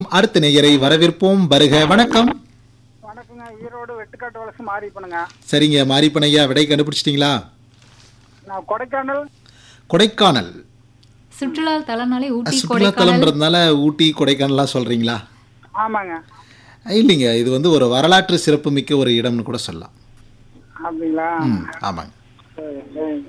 அடுத்த நேயரை வரவேற்போம் வருக வணக்கம் வணக்கங்க ஈரோடு வெட்டுக்காட்டு வலசு மாறி பண்ணுங்க சரிங்க மாரிப்பனையா விடை கண்டுபிடிச்சிட்டிங்களா நான் கொடைக்கானல் கொடைக்கானல் சுற்றுலா தலனாலே ஊட்டி சுற்றுலா கொடைக்கானல் தலம்ன்றதுனால ஊட்டி கொடைக்கானல்லாம் சொல்றீங்களா ஆமாங்க இல்லைங்க இது வந்து ஒரு வரலாற்று சிறப்புமிக்க ஒரு இடம்னு கூட சொல்லலாம் அப்படிங்களா ம் ஆமாங்க சரி சரி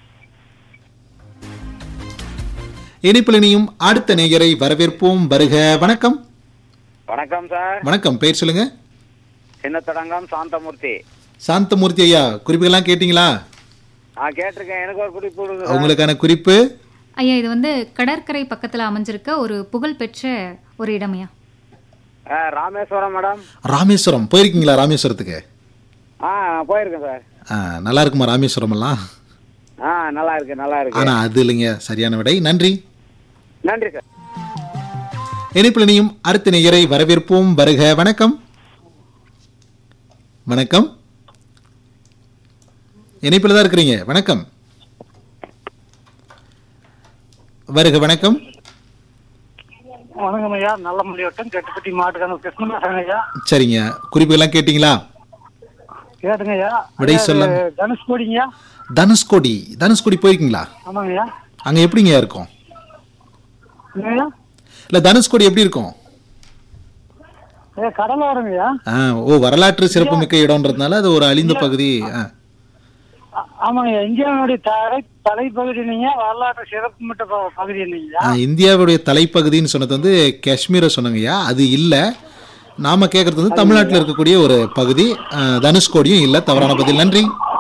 இனிப்பிலனியும் அடுத்த நேயரை வரவேற்போம் வருக வணக்கம் வணக்கம் சார் வணக்கம் பேர் சொல்லுங்க சின்னத்தடங்கம் சாந்தமூர்த்தி சாந்தமூர்த்தி ஐயா குறிப்புகள்லாம் கேட்டிங்களா ஆ கேட்டிருக்கேன் எனக்கு ஒரு குறிப்பு கொடுங்க சார். உங்களுக்கான குறிப்பு ஐயா இது வந்து கடற்கரை பக்கத்துல அமைஞ்சிருக்க ஒரு புகழ்பெற்ற ஒரு இடமையா ஆ, ராமேஸ்வரம் மேடம் ராமேஸ்வரம் போயிருக்கீங்களா ராமேஸ்வரத்துக்கு ஆ போயிருக்கேன் சார் ஆ, நல்லா இருக்குமா ராமேஸ்வரம் எல்லாம் ஆ நல்லா இருக்கு நல்லா இருக்கு ஆனா அது இல்லைங்க சரியான விடை நன்றி நன்றி சார் இனிப்பிலனியும் அடுத்த நேயரை வரவேற்போம் வருக வணக்கம் வணக்கம் இணைப்பில் தான் இருக்கிறீங்க வணக்கம் வருக வணக்கம் வணக்கம் ஐயா நல்ல மொழியோட்டம் கெட்டுப்பட்டி மாட்டுக்கான கிருஷ்ணன் ஐயா சரிங்க குறிப்புகள்லாம் கேட்டிங்களா கேட்டுங்க ஐயா விடை சொல்ல தனுஷ்கோடிங்க தனுஷ்கோடி தனுஷ்கோடி போயிருக்கீங்களா ஆமாங்க ஐயா அங்க எப்படிங்க இருக்கும் என்னய்யா? இல்ல தனுஷ்கோடி எப்படி இருக்கும் ஐயா கடலோரங்க ஐயா ஆ, ஓ வரலாற்று சிறப்புமிக்க இடம்ன்றதுனால அது ஒரு அழிந்த பகுதி ஆ, ஆ- ஆமாங்க ஐயா இந்தியாவுடைய தலை தலைப்பகுதி நீங்க வரலாற்று சிறப்பு மிட்ட ப- பகுதி நீங்க ஆ, இந்தியாவுடைய தலைப்பகுதின்னு சொன்னது வந்து காஷ்மீரை சொன்னங்கய்யா அது இல்லை நாம கேட்கறது வந்து தமிழ்நாட்டில் இருக்கக்கூடிய ஒரு பகுதி ஆ, தனுஷ்கோடியும் இல்லை தவறான பதில் நன்றி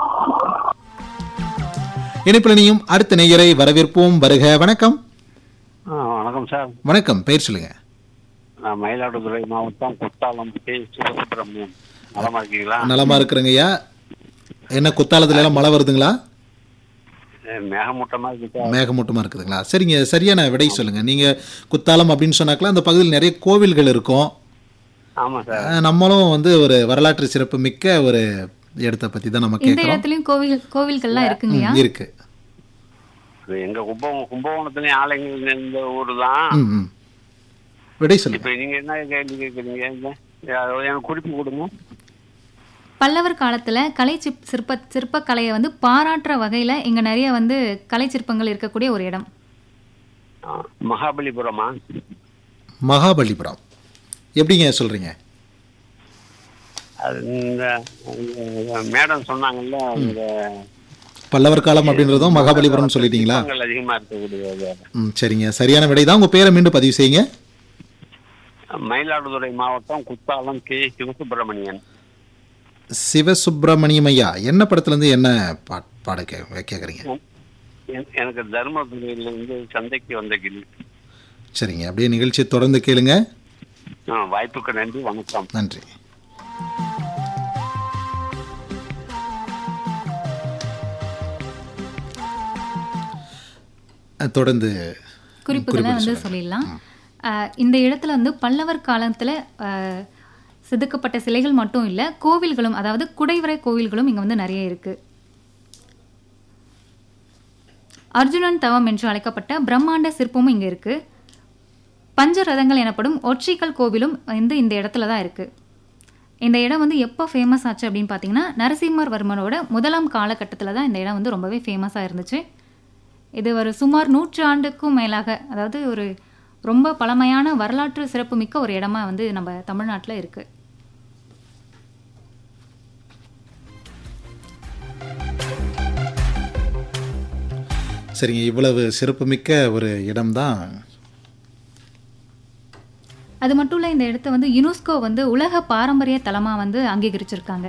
இணைப்பிலனியும் அடுத்த நேயரை வரவேற்போம் வருக வணக்கம் ஆ வணக்கம் சார் வணக்கம் பெயர் சொல்லுங்க நான் மயிலாடுதுறை மாவட்டம் குத்தாலம் கே சிவசுப்பிரமணியம் நலமா இருக்கீங்களா நலமா இருக்கிறங்கய்யா என்ன குத்தாலத்துல எல்லாம் மழை வருதுங்களா ஏ, மேகமூட்டமா இருக்கு சார் மேகமூட்டமா இருக்குதுங்களா சரிங்க சரியான விடை சொல்லுங்க நீங்க குத்தாலம் அப்படின்னு சொன்னாக்கல அந்த பகுதியில் நிறைய கோவில்கள் இருக்கும் ஆமா சார் அஹ், நம்மளும் வந்து ஒரு வரலாற்று சிறப்பு மிக்க ஒரு இடத்தை பத்தி தான் நம்ம இந்த கேட்குறோம் இடத்துலயும் கோவில் கோவில்கள்லாம் இருக்குங்கய்யா இருக்கு இது எங்க கும்பகோணம் கும்பகோணத்துலயும் ஆலைங்க இந்த ஊர் தான் ம் ம் விடை சொல்லுங்க இப்ப நீங்க என்ன கேள்வி கேட்குறீங்க இந்த- அதாவது எனக்கு குறிப்பு கொடுங்க பல்லவர் காலத்துல கலை சிப் சிற்ப சிற்பக்கலையை வந்து பாராட்டுற வகையில இங்க நிறைய வந்து கலை சிற்பங்கள் இருக்கக்கூடிய ஒரு இடம் ஆ, மகாபலிபுரமா மகாபலிபுரம் எப்படிங்க சொல்றீங்க அது இந்த இந்த மேடம் சொன்னாங்கல்ல இந்த பல்லவர் காலம் அப்படின்றதும் மகாபலிபுரம் சொல்லிட்டீங்களா சிற்பங்கள் அதிகமா இருக்கக்கூடியது ம் சரிங்க சரியான விடை தான் உங்க பேரை மீண்டும் பதிவு செய்யுங்க மயிலாடுதுறை மாவட்டம் குத்தாலம் கே சிவசுப்பிரமணியன் சிவசுப்பிரமணியம் ஐயா என்ன படத்துல இருந்து என்ன பா பாட கே கேட்குறீங்க என்- எனக்கு தர்மபுரியில இருந்து சந்தைக்கு வந்த கிளி சரிங்க அப்படியே நிகழ்ச்சியை தொடர்ந்து கேளுங்க ஆ, வாய்ப்புக்கு நன்றி வணக்கம் நன்றி அஹ், தொடர்ந்து குறிப்புகளை வந்து சொல்லிடலாம் அஹ், இந்த இடத்துல வந்து பல்லவர் காலத்துல அஹ், செதுக்கப்பட்ட சிலைகள் மட்டும் இல்ல கோவில்களும் அதாவது குடைவரை கோவில்களும் இங்க வந்து நிறைய இருக்கு அர்ஜுனன் தவம் என்று அழைக்கப்பட்ட பிரம்மாண்ட சிற்பமும் இங்க இருக்கு பஞ்சரதங்கள் எனப்படும் ஒற்றைக்கல் கோவிலும் வந்து இந்த இடத்துல தான் இருக்கு இந்த இடம் வந்து எப்போ ஃபேமஸ் ஆச்சு அப்படின்னு பார்த்தீங்கன்னா நரசிம்மர்வர்மனோட முதலாம் காலகட்டத்தில் தான் இந்த இடம் வந்து ரொம்பவே ஃபேமஸாக இருந்துச்சு இது ஒரு சுமார் நூற்று ஆண்டுக்கும் மேலாக அதாவது ஒரு ரொம்ப பழமையான வரலாற்று சிறப்புமிக்க ஒரு இடமா வந்து நம்ம தமிழ்நாட்டில் இருக்கு சரிங்க இவ்வளவு சிறப்புமிக்க ஒரு இடம்தான் அது மட்டும் இல்லை இந்த இடத்த வந்து யுனெஸ்கோ வந்து உலக பாரம்பரிய தலமா வந்து அங்கீகரிச்சிருக்காங்க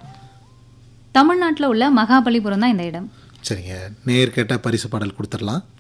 தமிழ்நாட்டில் உள்ள மகாபலிபுரம் தான் இந்த இடம் சரிங்க நேர் கேட்ட பரிசு பாடல் கொடுத்துடலாம்